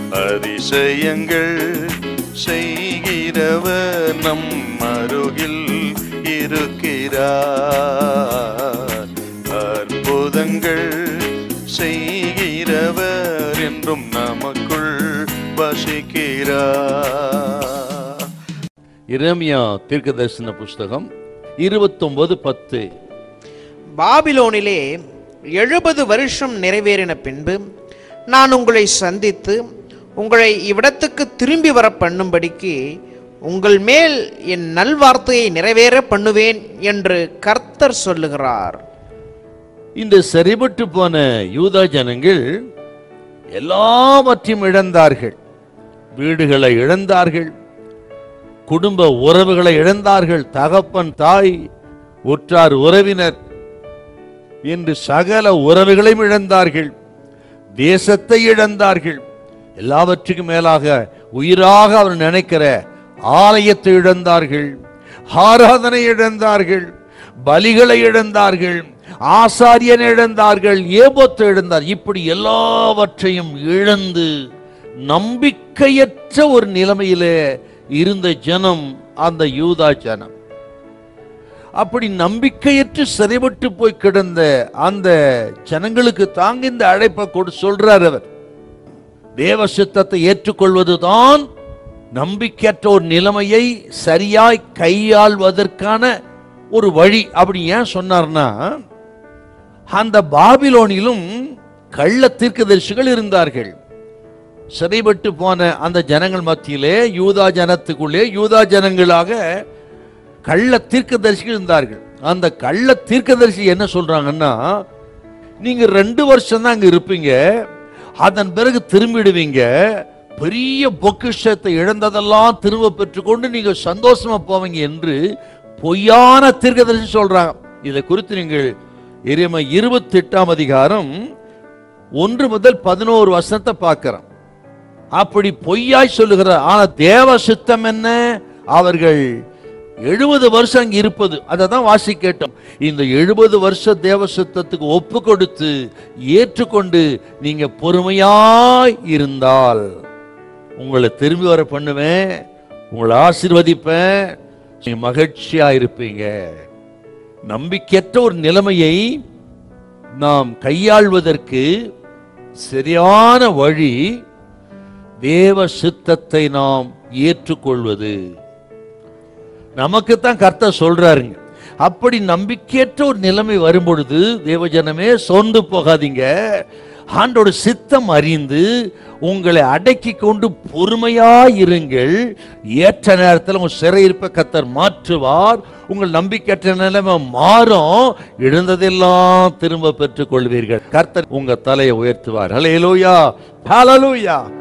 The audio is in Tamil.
அதிசயங்கள் செய்கிறவர் நம் அருகில் இருக்கிறார் அற்புதங்கள் செய்கிறவர் என்றும் நமக்குள் வசிக்கிறார் இரமியா தீர்க்கதரிசன புஸ்தகம் இருபத்தொன்பது பத்து பாபிலோனிலே எழுபது வருஷம் நிறைவேறின பின்பு நான் உங்களை சந்தித்து உங்களை இவ்விடத்துக்கு திரும்பி வர பண்ணும்படிக்கு உங்கள் மேல் என் நல்வார்த்தையை நிறைவேற பண்ணுவேன் என்று கர்த்தர் சொல்லுகிறார் இந்த சரிபட்டு போன யூதா ஜனங்கள் எல்லாவற்றையும் இழந்தார்கள் வீடுகளை இழந்தார்கள் குடும்ப உறவுகளை இழந்தார்கள் தகப்பன் தாய் உற்றார் உறவினர் என்று சகல உறவுகளையும் இழந்தார்கள் தேசத்தை இழந்தார்கள் எல்லாவற்றுக்கும் மேலாக உயிராக அவர் நினைக்கிற ஆலயத்தை இழந்தார்கள் ஆராதனை இழந்தார்கள் பலிகளை இழந்தார்கள் ஆசாரியனை இழந்தார்கள் ஏபத்தை இழந்தார் இப்படி எல்லாவற்றையும் இழந்து நம்பிக்கையற்ற ஒரு நிலைமையிலே இருந்த ஜனம் அந்த யூதா ஜனம் அப்படி நம்பிக்கையற்று சிறைப்பட்டு போய் கிடந்த அந்த ஜனங்களுக்கு தாங்க இந்த அழைப்பை கொடு சொல்றார் அவர் தேவ சித்தத்தை ஏற்றுக்கொள்வதுதான் நம்பிக்கையற்ற ஒரு நிலைமையை சரியாய் கையாள்வதற்கான ஒரு வழி அப்படி ஏன் சொன்னார்னா அந்த பாபிலோனிலும் கள்ள தீர்க்கதரிசிகள் இருந்தார்கள் சிறைப்பட்டு போன அந்த ஜனங்கள் மத்தியிலே யூதா ஜனத்துக்குள்ளே யூதா ஜனங்களாக கள்ள தீர்க்கதரிசிகள் இருந்தார்கள் அந்த கள்ள தீர்க்கதரிசி என்ன சொல்றாங்கன்னா நீங்க ரெண்டு வருஷம் தான் அங்க இருப்பீங்க அதன் பிறகு திரும்பிடுவீங்க பெரிய பொக்கிஷத்தை இழந்ததெல்லாம் திரும்ப பெற்றுக்கொண்டு நீங்க சந்தோஷமா போவீங்க என்று பொய்யான தீர்க்கதரிசி சொல்றாங்க இதை குறித்து நீங்கள் எரியம இருபத்தி எட்டாம் அதிகாரம் ஒன்று முதல் பதினோரு வசனத்தை பார்க்கிறோம் அப்படி பொய்யாய் சொல்லுகிறார் ஆனா தேவ சித்தம் என்ன அவர்கள் எழுபது வருஷம் அங்க இருப்பது அதை தான் வாசி கேட்டோம் இந்த எழுபது வருஷ தேவ சித்தத்துக்கு ஒப்பு கொடுத்து ஏற்றுக்கொண்டு நீங்க பொறுமையாய் இருந்தால் உங்களை திரும்பி வர பண்ணுவேன் உங்களை ஆசீர்வதிப்பேன் நீங்க மகிழ்ச்சியா இருப்பீங்க நம்பிக்கையற்ற ஒரு நிலைமையை நாம் கையாள்வதற்கு சரியான வழி தேவ சித்தத்தை நாம் ஏற்றுக்கொள்வது நமக்கு தான் கர்த்தர் சொல்றாருங்க அப்படி நம்பிக்கையற்ற ஒரு நிலைமை வரும்பொழுது தேவஜனமே சோர்ந்து போகாதீங்க ஆண்டோட சித்தம் அறிந்து உங்களை அடக்கி கொண்டு பொறுமையாயிருங்கள் ஏற்ற நேரத்தில் உங்கள் சிறையிருப்பை கத்தர் மாற்றுவார் உங்கள் நம்பிக்கையற்ற நிலைமை மாறும் இழந்ததெல்லாம் திரும்ப பெற்றுக் கொள்வீர்கள் கர்த்தர் உங்க தலையை உயர்த்துவார் ஹalleluya ஹalleluya